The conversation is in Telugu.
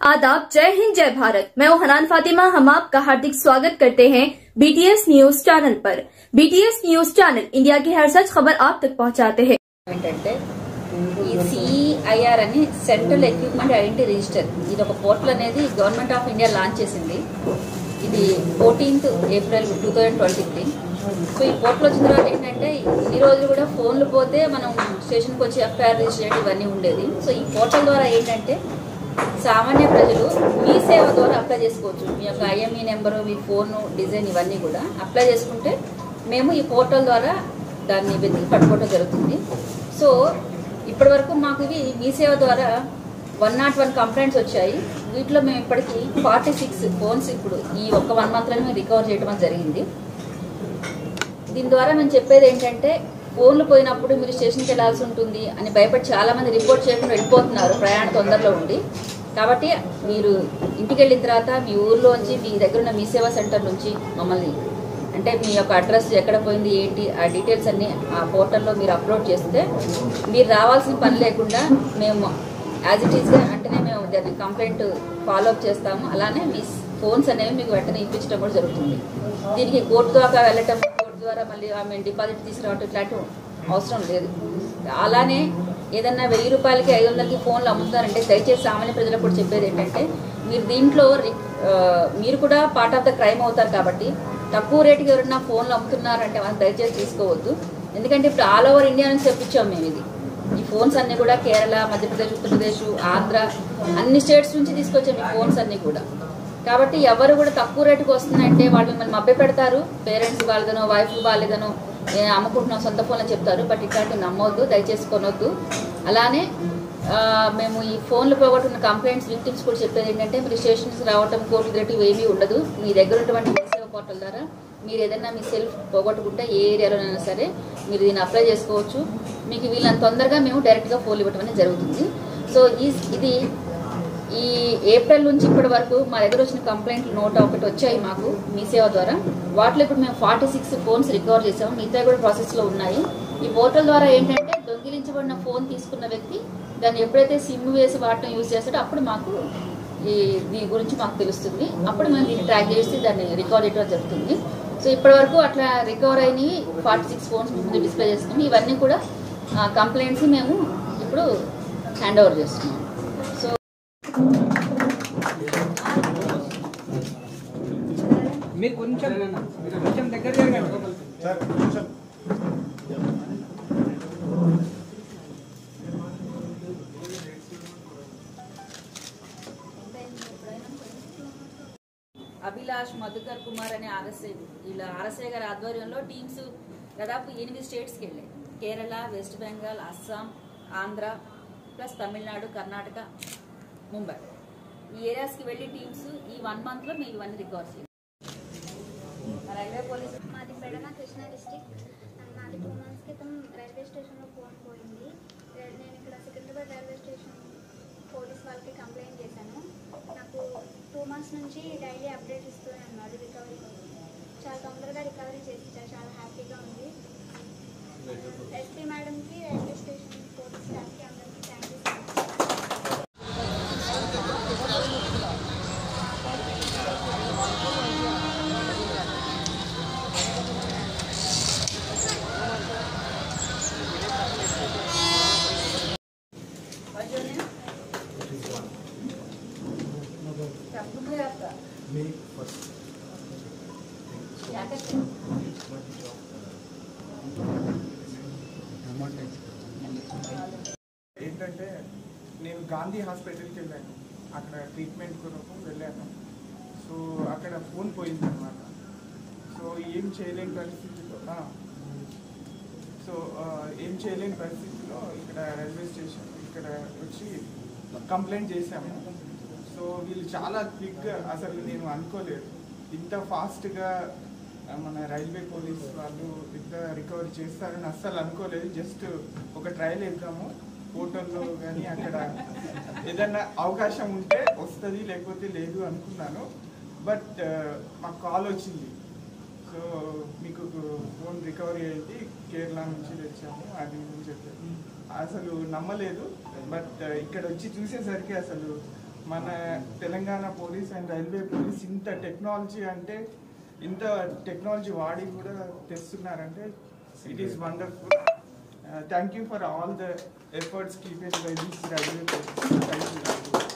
आदाब जय हिंद जय भारत मैं हूं हनान फातिमा हम आपका हार्दिक स्वागत करते हैं बीटीएस न्यूज चैनल पर बीटीएस न्यूज चैनल इंडिया की हर सच खबर आप तक पहुंचाते हैं ఏంటంటే ఈ సిఐఆర్ అని సెంట్రల్ ఎక్విప్మెంట్ ఐడెంటిటీ రిజిస్టర్ ఇది ఒక పోర్టల్ అనేది గవర్నమెంట్ ఆఫ్ ఇండియా లాంచ్ చేసింది ఇది fourteenth April two thousand twenty three so ఈ పోర్టల్ వచ్చిన తర్వాత ఏంటంటే ఇన్ని రోజులు కూడా ఫోన్లు పోతే మనం స్టేషన్కి వచ్చి ఎఫ్ఐఆర్ రిజిస్టర్ చేయడం ఇవన్నీ ఉండేది సో ఈ పోర్టల్ ద్వారా ఏంటంటే సామాన్య ప్రజలు మీ సేవ ద్వారా అప్లై చేసుకోవచ్చు మీ యొక్క ఐఎంఈ నెంబరు మీ ఫోన్ డిజైన్ ఇవన్నీ కూడా అప్లై చేసుకుంటే మేము ఈ పోర్టల్ ద్వారా దాన్ని వెతికి పట్టుకోవడం జరుగుతుంది సో ఇప్పటి వరకు మాకు ఇవి మీ సేవ ద్వారా వన్ నాట్ వన్ కంప్లైంట్స్ వచ్చాయి వీటిలో మేము ఇప్పటికి ఫార్టీ సిక్స్ ఫోన్స్ ఇప్పుడు ఈ ఒక్క వన్ మంత్లోనే మేము రికవర్ చేయడం అనేది జరిగింది దీని ద్వారా మేము చెప్పేది ఏంటంటే ఫోన్లు పోయినప్పుడు మీరు స్టేషన్కి వెళ్ళాల్సి ఉంటుంది అని భయపడి చాలా మంది రిపోర్ట్ చేయకుండా వెళ్ళిపోతున్నారు ప్రయాణ తొందరలో ఉండి కాబట్టి మీరు ఇంటికి వెళ్ళిన తర్వాత మీ ఊర్లోంచి మీ దగ్గర ఉన్న మీ సేవా సెంటర్ నుంచి మమ్మల్ని అంటే మీ యొక్క అడ్రస్ ఎక్కడ పోయింది ఏంటి ఆ డీటెయిల్స్ అన్ని ఆ పోర్టల్లో మీరు అప్లోడ్ చేస్తే మీరు రావాల్సిన పని లేకుండా మేము యాజ్ ఇట్ ఈస్గా వెంటనే మేము దాన్ని కంప్లైంట్ ఫాలో అప్ చేస్తాము అలానే మీ ఫోన్స్ అనేవి మీకు వెంటనే ఇప్పించడం కూడా జరుగుతుంది దీనికి కోర్టు దాకా వెళ్ళటం కోర్టు ద్వారా మళ్ళీ ఆమె డిపాజిట్ తీసుకురావటం ఇట్లాంటివి అవసరం లేదు అలానే ఏదన్నా వెయ్యి రూపాయలకి ఐదు వందలకి ఫోన్లు అమ్ముతారంటే దయచేసి సామాన్య ప్రజలకు కూడా చెప్పేది ఏంటంటే మీరు దీంట్లో రి- ఆ, మీరు కూడా పార్ట్ ఆఫ్ ద క్రైమ్ అవుతారు కాబట్టి తక్కువ రేటుకి ఎవరైనా ఫోన్లు అమ్ముతున్నారంటే మనం దయచేసి తీసుకోవద్దు ఎందుకంటే ఇప్పుడు ఆల్ ఓవర్ ఇండియా నుంచి తెప్పించాం మేము ఇది ఈ ఫోన్స్ అన్ని కూడా కేరళ మధ్యప్రదేశ్ ఉత్తరప్రదేశ్ ఆంధ్ర అన్ని స్టేట్స్ నుంచి తీసుకొచ్చాం ఈ ఫోన్స్ అన్ని కూడా కాబట్టి ఎవరు కూడా తక్కువ రేటుకి వస్తున్నాయంటే వాళ్ళు మిమ్మల్ని మభ్య పెడతారు పేరెంట్స్ వాళ్ళదనో వైఫ్ వాళ్ళదనో నేను అమ్ముకుంటున్నాం సొంత ఫోన్ అని చెప్తారు బట్ ఇట్లాంటివి నమ్మొద్దు దయచేసి కొనొద్దు అలానే ఆ, మేము ఈ ఫోన్లు పోగొట్టున్న కంప్లైంట్స్ విక్టిమ్స్ కూడా చెప్పేది ఏంటంటే మీరు స్టేషన్స్ రావటం కోర్టు రేటివ్ ఏమీ ఉండదు మీ దగ్గర ఉన్నటువంటి మీ సేవ పోర్టల్ ద్వారా మీరు ఏదైనా మీ సెల్ఫ్ పోగొట్టుకుంటే ఏ ఏరియాలోనైనా సరే మీరు దీన్ని అప్లై చేసుకోవచ్చు మీకు వీళ్ళని తొందరగా మేము డైరెక్ట్గా ఫోన్ ఇవ్వటం అనేది జరుగుతుంది సో ఈ ఇది ఈ ఏప్రిల్ నుంచి ఇప్పటి వరకు మా దగ్గర వచ్చిన కంప్లైంట్లు నోట్ ఒకటి వచ్చాయి మాకు మీ సేవ ద్వారా వాటిలో ఇప్పుడు మేము ఫార్టీ సిక్స్ ఫోన్స్ రికవర్ చేసాము మిగతా కూడా ప్రాసెస్లో ఉన్నాయి ఈ పోర్టల్ ద్వారా ఏంటంటే దొంగిలించబడిన ఫోన్ తీసుకున్న వ్యక్తి దాన్ని ఎప్పుడైతే సిమ్ వేసి వాడటం యూజ్ చేస్తాడో అప్పుడు మాకు ఈ దీని గురించి మాకు తెలుస్తుంది అప్పుడు మేము దీన్ని ట్రాక్ చేసి దాన్ని రికవర్ చేయడం జరుగుతుంది సో ఇప్పటి వరకు అట్లా రికవర్ అయినవి ఫార్టీ సిక్స్ ఫోన్స్ ముందు డిస్ప్లే చేస్తున్నాం ఇవన్నీ కూడా కంప్లైంట్స్ మేము ఇప్పుడు హ్యాండ్ ఓవర్ చేస్తున్నాం సో మీరు కొంచెం కొంచెం దగ్గర జరగండి అభిలాష్ మధుకర్ కుమార్ అనే ఆర్ఎస్ఐ వీళ్ళ ఆర్ఎస్ఐ గారి ఆధ్వర్యంలో టీమ్స్ దాదాపు ఎనిమిది స్టేట్స్కి వెళ్ళాయి కేరళ వెస్ట్ బెంగాల్ అస్సాం ఆంధ్ర ప్లస్ తమిళనాడు కర్ణాటక ముంబై ఈ ఏరియాస్కి వెళ్ళి టీమ్స్ ఈ వన్ మంత్లో మేము ఇవన్నీ రికార్డ్ చేయాలి రైల్వే పోలీస్ మాది పెడన కృష్ణా డిస్టిక్ నాది టూ మంత్స్ క్రితం రైల్వే స్టేషన్లో ఫోన్ పోయింది రే- నేను ఇక్కడ సికింద్రాబాద్ రైల్వే స్టేషన్ పోలీస్ వాళ్ళకి కంప్లైంట్ చేశాను నాకు టూ మంత్స్ నుంచి డైలీ అప్డేట్ ఇస్తూనే ఉన్నారు రికవరీ కోసం చాలా తొందరగా రికవరీ చేసి ఇచ్చారు చాలా హ్యాపీగా ఉంది ఎస్పీ మేడంకి రైల్వే స్టేషన్ పోలీస్ స్టాఫ్కి అందరికీ thank you so much What's your name? क्या दुख है आपका क्या करते हैं ఏంటంటే నేను గాంధీ హాస్పిటల్కి వెళ్ళాను అక్కడ ట్రీట్మెంట్ కొరకు వెళ్ళాను సో అక్కడ ఫోన్ పోయింది అనమాట సో ఏం చేయలేని పరిస్థితిలో ఆ, సో ఆ, ఏం చేయలేని పరిస్థితిలో ఇక్కడ రైల్వే స్టేషన్ ఇక్కడ వచ్చి కంప్లైంట్ చేశాము సో వీళ్ళు చాలా క్విక్గా అసలు నేను అనుకోలేదు ఇంత ఫాస్ట్గా మన రైల్వే పోలీస్ వాళ్ళు ఇంత రికవరీ చేస్తారని అస్సలు అనుకోలేదు జస్ట్ ఒక ట్రయల్ వేద్దాము పోర్టల్లో కానీ అక్కడ ఏదన్నా అవకాశం ఉంటే వస్తుంది లేకపోతే లేదు అనుకున్నాను బట్ మాకు కాల్ వచ్చింది సో మీకు ఫోన్ రికవరీ అయింది కేరళ నుంచి తెచ్చాము అది ఇది అని చెప్పారు అసలు నమ్మలేదు బట్ ఇక్కడ వచ్చి చూసేసరికి అసలు మన Telangana police and railway police ఇంత టెక్నాలజీ అంటే ఇంత టెక్నాలజీ వాడి కూడా తెస్తున్నారంటే it is wonderful thank you for all the efforts keeped by this railway police thank you